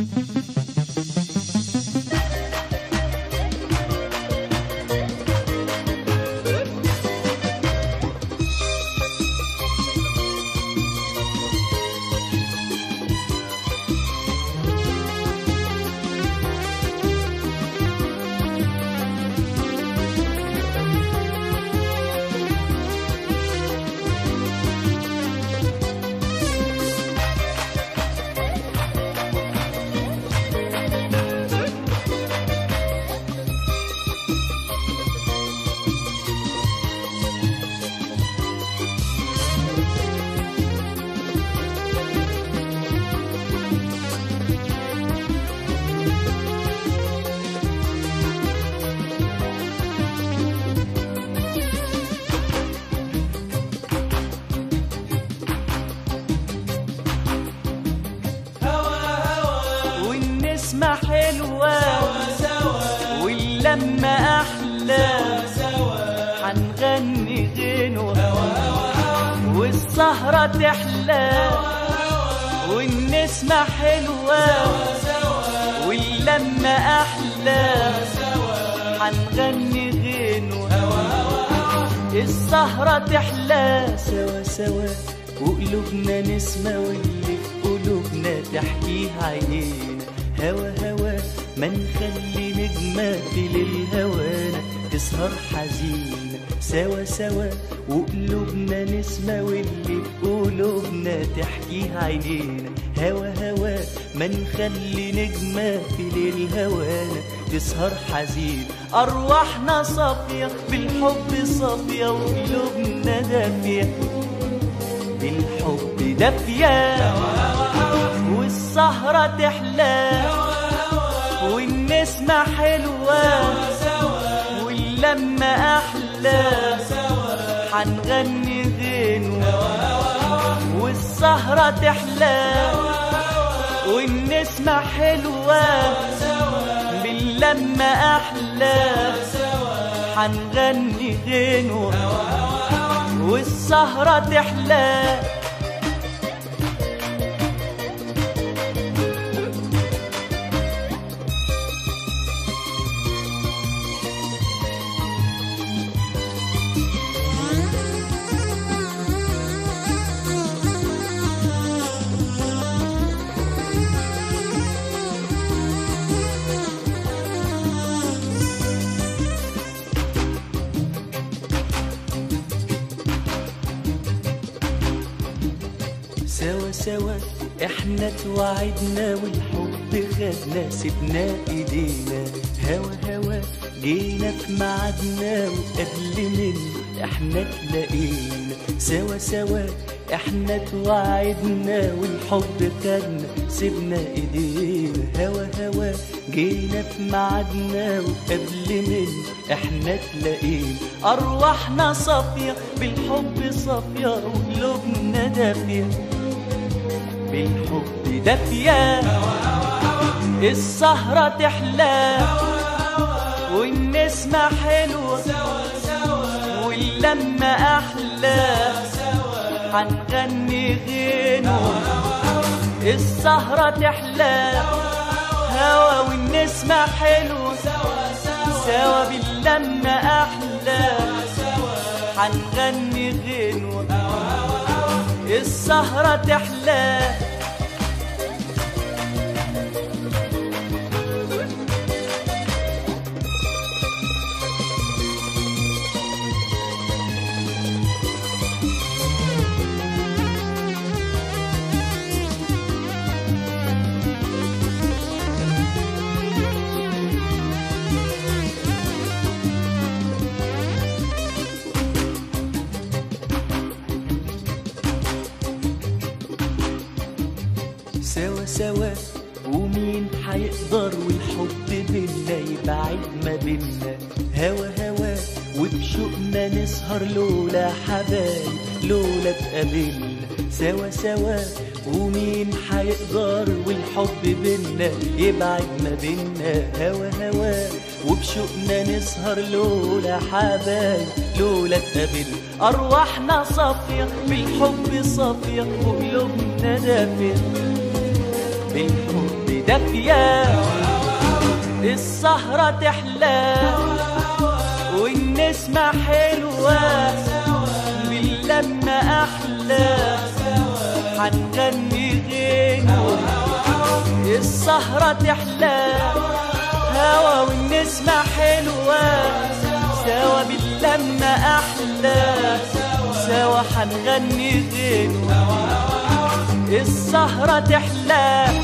والنسمة حلوة واللمة أحلى حنغني غنوة والسهرة تحلى والنسمة حلوة واللمة أحلى حنغني غنوة السهرة تحلى سوا سوا وقلوبنا نسمة واللي في قلوبنا تحكيها عينينا هوا هوا ما نخلي نجمة في للهوانا تسهر حزينة سوا سوا وقلوبنا نسمة واللي في قلوبنا تحكيها عينينا هوا هوا ما نخلي نجمة في للهوانا تسهر حزين أرواحنا صافية بالحب صافية وقلوبنا دافية بالحب دافية والسهرة تحلى والنسمة حلوة واللمة أحلى حنغني غنوة والسهرة تحلى والنسمة حلوة باللمة أحلى حنغني غنوة والسهرة تحلى سوا سوا احنا توعدنا والحب خدنا سيبنا ايدينا هوا هوا جينا في ميعادنا وقبل منه احنا تلاقينا سوا سوا احنا توعدنا والحب خدنا سيبنا ايدينا هوا هوا جينا في ميعادنا وقبل منه احنا تلاقينا ارواحنا صافيه بالحب صافيه وقلوبنا دافيه بالحب دافية السهرة تحلى والنسمة حلوة واللمة أحلى حنغني غنوة السهرة تحلى هوا والنسمة حلوة سوا باللمة أحلى حنغني غنوة السهرة تحلى سوا سوا ومين حيقدر والحب بينا يبعد ما بينا هوا هوا وبشوقنا نسهر لولا حبايب لولا تقابلنا سوا سوا ومين حيقدر والحب بينا يبعد ما بينا هوا هوا وبشوقنا نسهر لولا حبايب لولا تقابلنا أرواحنا صافية بالحب صافية وقلوبنا دافية بالحب ودافية السهرة تحلى والنسمة حلوة باللمة أحلى حنغني غنوة السهرة تحلى هوا والنسمة حلوة سوا باللمة أحلى سوا حنغني غنوة السهرة تحلى